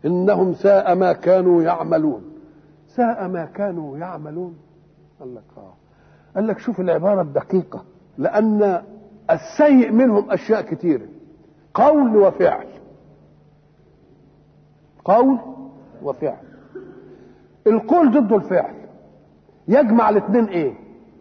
انهم ساء ما كانوا يعملون ساء ما كانوا يعملون قال لك اه قال لك شوف العباره الدقيقه لان السيء منهم اشياء كثيره قول وفعل قول وفعل القول ضد الفعل يجمع الاثنين ايه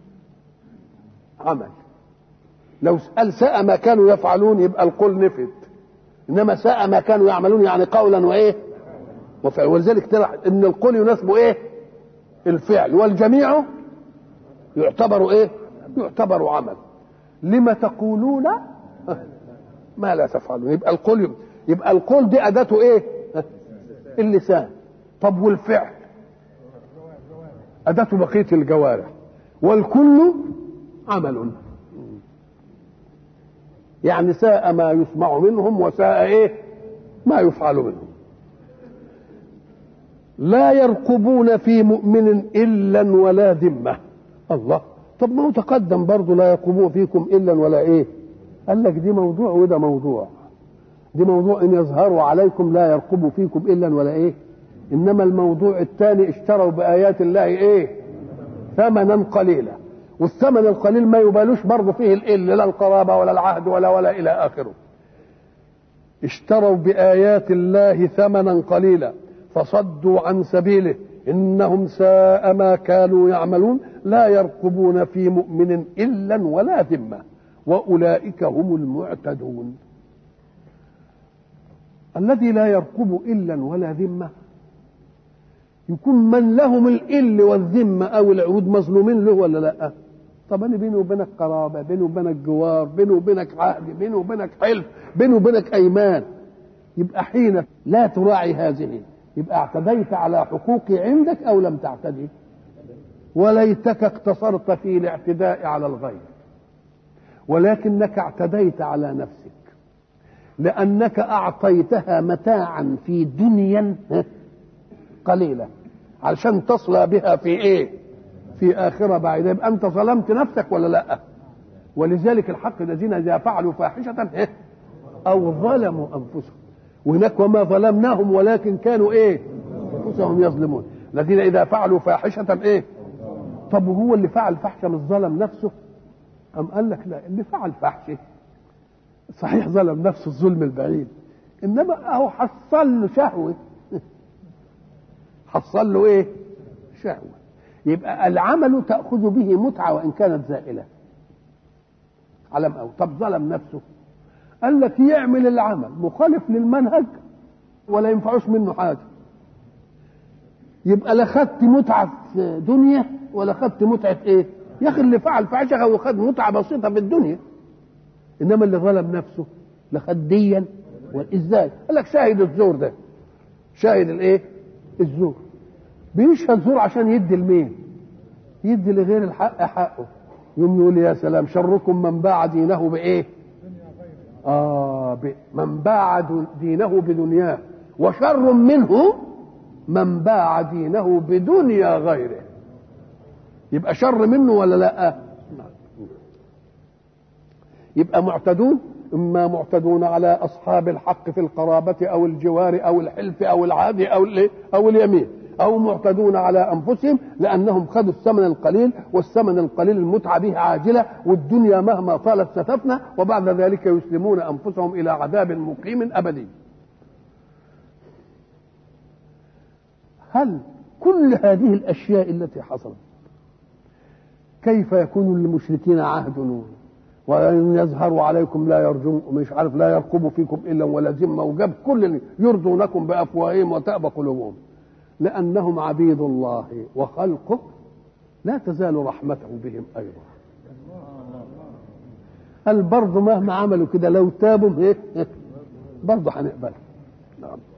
عمل لو قال ساء ما كانوا يفعلون يبقى القول نفد انما ساء ما كانوا يعملون يعني قولا وايه وفعل ولذلك ترى ان القول يناسبه ايه الفعل والجميع يعتبر ايه يعتبر عمل لما تقولون ما لا تفعلون يبقى القول يبقى القول دي اداته ايه اللسان طب والفعل اداته بقيه الجوارح والكل عمل يعني ساء ما يسمع منهم وساء ايه ما يفعل منهم لا يرقبون في مؤمن الا ولا ذمه الله طب ما هو تقدم برضه لا يرقبون فيكم الا ولا ايه قال لك دي موضوع وده موضوع دي موضوع ان يظهروا عليكم لا يرقبوا فيكم الا ولا ايه انما الموضوع الثاني اشتروا بايات الله ايه ثمنا قليلا والثمن القليل ما يبالوش برضه فيه الإل لا القرابة ولا العهد ولا ولا إلى آخره اشتروا بآيات الله ثمنا قليلا فصدوا عن سبيله إنهم ساء ما كانوا يعملون لا يرقبون في مؤمن إلا ولا ذمة وأولئك هم المعتدون الذي لا يرقب إلا ولا ذمة يكون من لهم الإل والذمة أو العهود مظلومين له ولا لأ طب انا بيني وبينك قرابه بيني وبينك جوار بيني وبينك عهد بيني وبينك حلف بيني وبينك ايمان يبقى حين لا تراعي هذه يبقى اعتديت على حقوقي عندك او لم تعتدي وليتك اقتصرت في الاعتداء على الغير ولكنك اعتديت على نفسك لانك اعطيتها متاعا في دنيا قليله علشان تصل بها في ايه في آخرة بعيدة يبقى أنت ظلمت نفسك ولا لا ولذلك الحق الذين إذا فعلوا فاحشة إيه؟ أو ظلموا أنفسهم وهناك وما ظلمناهم ولكن كانوا إيه أنفسهم يظلمون الذين إذا فعلوا فاحشة إيه طب وهو اللي فعل فحشة مش ظلم نفسه أم قال لك لا اللي فعل فحشة صحيح ظلم نفسه الظلم البعيد إنما أهو حصل له شهوة حصل له إيه شهوة يبقى العمل تأخذ به متعة وإن كانت زائلة علم أو طب ظلم نفسه قال لك يعمل العمل مخالف للمنهج ولا ينفعوش منه حاجة يبقى لا خدت متعة دنيا ولا خدت متعة ايه يا اخي اللي فعل فعشها وخد متعة بسيطة في الدنيا انما اللي ظلم نفسه لا خد ديا ازاي قال لك شاهد الزور ده شاهد الايه الزور بيشهد زور عشان يدي لمين يدي لغير الحق حقه يوم يقول يا سلام شركم من باع دينه بايه اه ب... من باع دينه بدنياه وشر منه من باع دينه بدنيا غيره يبقى شر منه ولا لا يبقى معتدون اما معتدون على اصحاب الحق في القرابه او الجوار او الحلف او العهد او او اليمين او معتدون على انفسهم لانهم خدوا الثمن القليل والثمن القليل المتعه به عاجله والدنيا مهما طالت ستفنى وبعد ذلك يسلمون انفسهم الى عذاب مقيم ابدي هل كل هذه الاشياء التي حصلت كيف يكون للمشركين عهد وان يظهروا عليكم لا يرجون مش عارف لا يرقبوا فيكم الا ولا ذمه وجاب كل يرضونكم بافواههم وتابى قلوبهم لأنهم عبيد الله وخلقه لا تزال رحمته بهم أيضا قال برضه مهما عملوا كده لو تابوا ايه برضه هنقبلهم نعم